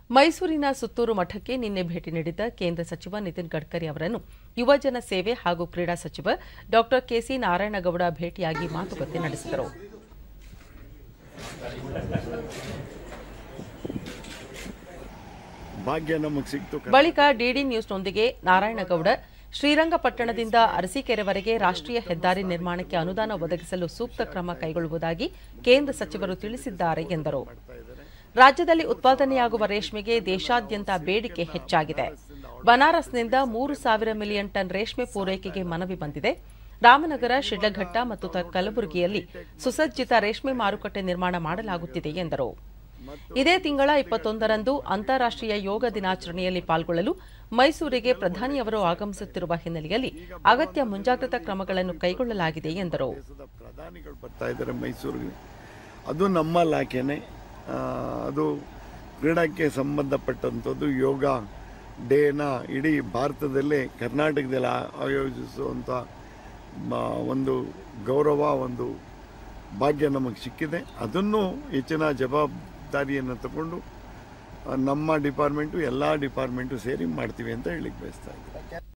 ಮೈಸೂರಿನ ಸುತ್ತೂರು ಮಠಕ್ಕೆ ನಿನ್ನೆ ಭೇಟಿ ನೀಡಿದ್ದ ಕೇಂದ್ರ ಸಚಿವ ನಿತಿನ್ ಗಡ್ಕರಿ ಅವರನ್ನು ಯುವಜನ ಸೇವೆ ಹಾಗೂ ಕ್ರೀಡಾ ಸಚಿವ ಡಾ ಕೆಸಿ ನಾರಾಯಣಗೌಡ ಭೇಟಿಯಾಗಿ ಮಾತುಕತೆ ನಡೆಸಿದರು ಭಾಗ್ಯ ನಮಗೆ ಸಿಕ್ತು ಬಳಿಕ ಡಿಡಿ ನ್ಯೂಸ್ನೊಂದಿಗೆ ನಾರಾಯಣಗೌಡ ಶ್ರೀರಂಗಪಟ್ಟಣದಿಂದ ಅರಸೀಕೆರೆವರೆಗೆ ರಾಷ್ಟ್ರೀಯ ಹೆದ್ದಾರಿ ನಿರ್ಮಾಣಕ್ಕೆ ಅನುದಾನ ಒದಗಿಸಲು ಸೂಕ್ತ ಕ್ರಮ ಕೈಗೊಳ್ಳುವುದಾಗಿ ಕೇಂದ್ರ ಸಚಿವರು ತಿಳಿಸಿದ್ದಾರೆ ಎಂದರು ರಾಜ್ಯದಲ್ಲಿ ಉತ್ಪಾದನೆಯಾಗುವ ರೇಷ್ಮೆಗೆ ದೇಶಾದ್ಯಂತ ಬೇಡಿಕೆ ಹೆಚ್ಚಾಗಿದೆ ಬನಾರಸ್ನಿಂದ ಮೂರು ಸಾವಿರ ಮಿಲಿಯನ್ ಟನ್ ರೇಷ್ಮೆ ಪೂರೈಕೆಗೆ ಮನವಿ ಬಂದಿದೆ ರಾಮನಗರ ಶಿಡ್ಲಘಟ್ಟ ಮತ್ತು ತ- ಕಲಬುರಗಿಯಲ್ಲಿ ಸುಸಜ್ಜಿತ ರೇಷ್ಮೆ ಮಾರುಕಟ್ಟೆ ನಿರ್ಮಾಣ ಮಾಡಲಾಗುತ್ತಿದೆ ಎಂದರು ಇದೇ ತಿಂಗಳ ಇಪ್ಪತ್ತೊಂದರಂದು ಅಂತಾರಾಷ್ಟ್ರೀಯ ಯೋಗ ದಿನಾಚರಣೆಯಲ್ಲಿ ಪಾಲ್ಗೊಳ್ಳಲು ಮೈಸೂರಿಗೆ ಪ್ರಧಾನಿಯವರು ಆಗಮಿಸುತ್ತಿರುವ ಹಿನ್ನೆಲೆಯಲ್ಲಿ ಅಗತ್ಯ ಮುಂಜಾಗ್ರತಾ ಕ್ರಮಗಳನ್ನು ಕೈಗೊಳ್ಳಲಾಗಿದೆ ಎಂದರು ದೇಶದ ಪ್ರಧಾನಿಗಳು ಬರ್ತಾ ಇದ್ದಾರೆ ಮೈಸೂರಿಗೆ ಅದು ನಮ್ಮ ಇಲಾಖೆನೇ ಆ, ಅದು ಕ್ರೀಡಾಕ್ಕೆ ಸಂಬಂಧಪಟ್ಟಂಥದ್ದು ಯೋಗ ಡೇನ ಇಡೀ ಭಾರತದಲ್ಲೇ ಕರ್ನಾಟಕದಲ್ಲಿ ಆ- ಆಯೋಜಿಸುವಂಥ ಮ- ಒಂದು ಗೌರವ ಒಂದು ಭಾಗ್ಯ ನಮಗೆ ಸಿಕ್ಕಿದೆ ಅದನ್ನು ಹೆಚ್ಚಿನ ಜವಾಬ್ದಾರಿಯನ್ನು ತಗೊಂಡು ಆ, ನಮ್ಮ ಡಿಪಾರ್ಟ್ಮೆಂಟು ಎಲ್ಲ ಡಿಪಾರ್ಟ್ಮೆಂಟು ಸೇರಿ ಮಾಡ್ತೀವಿ ಅಂತ ಹೇಳಿಕ್ಕೆ ಬಯಸ್ತಾ ಇದ್ದೀನಿ